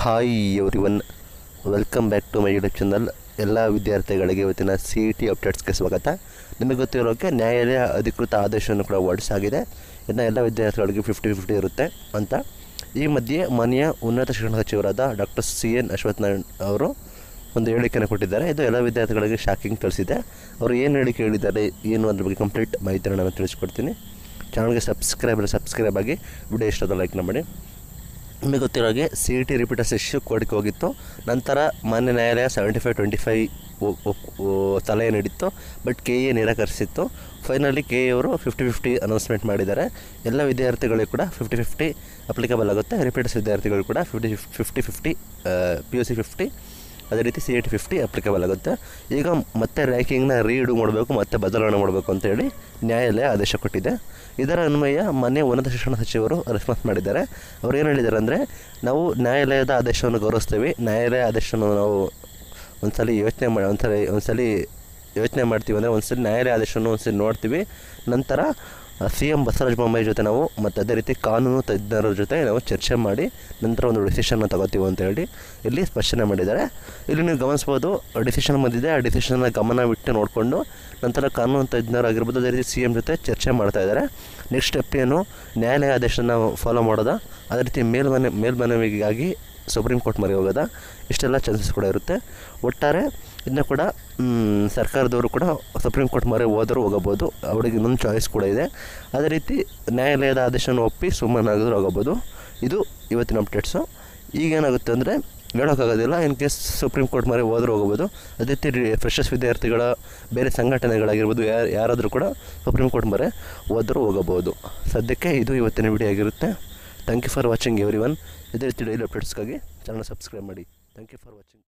hi everyone welcome back to my YouTube channel ಎಲ್ಲ ವಿದ್ಯಾರ್ಥಿಗಳಿಗೆ ಇವತ್ತಿನ ಸಿ ಇ ಟಿ ಅಪ್ಡೇಟ್ಸ್ಗೆ ಸ್ವಾಗತ ನಿಮಗೆ ಗೊತ್ತಿರೋಕ್ಕೆ ನ್ಯಾಯಾಲಯ ಅಧಿಕೃತ ಆದೇಶವನ್ನು ಕೂಡ ಹೊರಡಿಸಾಗಿದೆ ಇನ್ನು ಎಲ್ಲ ವಿದ್ಯಾರ್ಥಿಗಳಿಗೆ ಫಿಫ್ಟಿ ಫಿಫ್ಟಿ ಇರುತ್ತೆ ಅಂತ ಈ ಮಧ್ಯೆ ಮಾನ್ಯ ಉನ್ನತ ಶಿಕ್ಷಣ ಸಚಿವರಾದ ಡಾಕ್ಟರ್ ಸಿ ಎನ್ ಅಶ್ವತ್ಥನಾರಾಯಣ್ ಅವರು ಒಂದು ಹೇಳಿಕೆಯನ್ನು ಕೊಟ್ಟಿದ್ದಾರೆ ಇದು ಎಲ್ಲ ವಿದ್ಯಾರ್ಥಿಗಳಿಗೆ ಶಾಕಿಂಗ್ ತಿಳಿಸಿದೆ ಅವರು ಏನು ಹೇಳಿಕೆ ಹೇಳಿದ್ದಾರೆ ಏನು ಅದ್ರ ಬಗ್ಗೆ ಕಂಪ್ಲೀಟ್ ಮಾಹಿತಿಯನ್ನು ನಾನು ತಿಳಿಸ್ಕೊಡ್ತೀನಿ ಚಾನಲ್ಗೆ ಸಬ್ಸ್ಕ್ರೈಬ್ ಸಬ್ಸ್ಕ್ರೈಬ್ ಆಗಿ ವಿಡಿಯೋ ಇಷ್ಟದ ಲೈಕ್ ಮಾಡಿ ನಿಮಗೆ ಗೊತ್ತಿರೋ ಹಾಗೆ C E T repeaters issue ಕೋರ್ಟ್ಗೆ ಹೋಗಿತ್ತು ನಂತರ ಮಾನ್ಯ ನ್ಯಾಯಾಲಯ ಸೆವೆಂಟಿ ಫೈವ್ ಟ್ವೆಂಟಿ ಫೈವ್ ಸಲಹೆ ನೀಡಿತ್ತು ಬಟ್ ಕೆ ಎ ನಿರಾಕರಿಸಿತ್ತು ಫೈನಲಿ ಕೆ ಎ ಅವರು ಫಿಫ್ಟಿ ಫಿಫ್ಟಿ ಅನೌನ್ಸ್ಮೆಂಟ್ ಮಾಡಿದ್ದಾರೆ ಎಲ್ಲ ವಿದ್ಯಾರ್ಥಿಗಳಿಗೂ ಕೂಡ ಫಿಫ್ಟಿ ಫಿಫ್ಟಿ ಅಪ್ಲಿಕಬಲ್ ಆಗುತ್ತೆ ರಿಪೀಟರ್ಸ್ ವಿದ್ಯಾರ್ಥಿಗಳು ಕೂಡ fifty fifty fifty P U C fifty ಅದೇ ರೀತಿ C A T fifty applicable ಆಗುತ್ತೆ ಈಗ ಮತ್ತೆ ರ್ಯಾಂಕಿಂಗ್ನ ರೀಡು ಮಾಡಬೇಕು ಮತ್ತೆ ಬದಲಾವಣೆ ಮಾಡಬೇಕು ಅಂತ ಹೇಳಿ ನ್ಯಾಯಾಲಯ ಆದೇಶ ಕೊಟ್ಟಿದೆ ಇದರ ಅನ್ವಯ ಮೊನ್ನೆ ಉನ್ನತ ಶಿಕ್ಷಣ ಸಚಿವರು ರೆಸ್ಪಾನ್ಸ್ ಮಾಡಿದ್ದಾರೆ ಅವ್ರು ಏನು ಹೇಳಿದ್ದಾರೆ ಅಂದರೆ ನಾವು ನ್ಯಾಯಾಲಯದ ಆದೇಶವನ್ನು ಗೌರವಿಸ್ತೀವಿ ನ್ಯಾಯಾಲಯ ಆದೇಶವನ್ನು ನಾವು ಒಂದ್ಸಲಿ ಯೋಚನೆ ಮಾಡಿ ಒಂದ್ಸಲಿ ಒಂದ್ಸಲಿ ಯೋಚನೆ ಮಾಡ್ತೀವಿ ಅಂದರೆ ಒಂದ್ಸಲಿ ನ್ಯಾಯಾಲಯ ಆದೇಶವನ್ನು ಒಂದ್ಸಲಿ ನೋಡ್ತೀವಿ ನಂತರ ಸಿ ಎಂ ಬಸವರಾಜ ಬೊಮ್ಮಾಯಿ ಜೊತೆ ನಾವು ಮತ್ತು ಅದೇ ರೀತಿ ಕಾನೂನು ತಜ್ಞರ ಜೊತೆ ನಾವು ಚರ್ಚೆ ಮಾಡಿ ನಂತರ ಒಂದು ಡಿಸಿಷನ್ನ ತಗೋತೀವಿ ಅಂತ ಹೇಳಿ ಇಲ್ಲಿ ಸ್ಪಷ್ಟನೆ ಮಾಡಿದ್ದಾರೆ ಇಲ್ಲಿ ನೀವು ಗಮನಿಸ್ಬೋದು ಡಿಸಿಷನ್ ಬಂದಿದೆ ಆ ಡಿಸಿಷನ್ನ ಗಮನವಿಟ್ಟು ನೋಡಿಕೊಂಡು ನಂತರ ಕಾನೂನು ತಜ್ಞರಾಗಿರ್ಬೋದು ಅದೇ ರೀತಿ ಸಿ ಎಂ ಜೊತೆ ಚರ್ಚೆ ಮಾಡ್ತಾ ಇದ್ದಾರೆ ನೆಕ್ಸ್ಟ್ ಸ್ಟೆಪ್ ಏನು ನ್ಯಾಯಾಲಯ ಆದೇಶನ ಫಾಲೋ ಮಾಡೋದಾ ಅದೇ ರೀತಿ ಮೇಲ್ಮನೆ ಮೇಲ್ಮನವಿಗಾಗಿ ಸುಪ್ರೀಂ ಕೋರ್ಟ್ ಮೊರೆ ಹೋಗೋದ ಇಷ್ಟೆಲ್ಲ ಚಾನ್ಸಸ್ ಕೂಡ ಇರುತ್ತೆ ಒಟ್ಟಾರೆ ಇದನ್ನ ಕೂಡ ಮ್, ಸರ್ಕಾರದವರು ಕೂಡ ಸುಪ್ರೀಂ ಕೋರ್ಟ್ ಮೊರೆ ಹೋದರೂ ಹೋಗಬೋದು ಅವರಿಗೆ ಇನ್ನೊಂದು ಚಾಯ್ಸ್ ಕೂಡ ಇದೆ ಅದೇ ರೀತಿ ನ್ಯಾಯಾಲಯದ ಆದೇಶನ ಒಪ್ಪಿ ಸುಮ್ಮನಾಗಿದ್ರು ಹೋಗಬೋದು ಇದು ಇವತ್ತಿನ ಅಪ್ಡೇಟ್ಸು ಈಗೇನಾಗುತ್ತೆ ಅಂದರೆ ಹೇಳೋಕ್ಕಾಗೋದಿಲ್ಲ ಇನ್ ಕೇಸ್ ಸುಪ್ರೀಂ ಕೋರ್ಟ್ ಮೊರೆ ಹೋದರೂ ಹೋಗ್ಬೋದು ಅದೇ ರೀತಿ ಫ್ರೆಶರ್ಸ್ ವಿದ್ಯಾರ್ಥಿಗಳ ಬೇರೆ ಸಂಘಟನೆಗಳಾಗಿರ್ಬೋದು ಯಾರು ಯಾರಾದರೂ ಕೂಡ ಸುಪ್ರೀಂ ಕೋರ್ಟ್ ಮೊರೆ ಹೋದರೂ ಹೋಗಬಹುದು ಸದ್ಯಕ್ಕೆ ಇದು ಇವತ್ತಿನ ವಿಡಿಯೋ ಆಗಿರುತ್ತೆ thank you for watching everyone ಇದೇ ರೀತಿ ಡೈಲಿ ಅಪ್ಡೇಟ್ಸ್ಗಾಗಿ ಚಾನಲ್ ಸಬ್ಸ್ಕ್ರೈಬ್ ಮಾಡಿ ಥ್ಯಾಂಕ್ ಯು ಫಾರ್ ವಾಚಿಂಗ್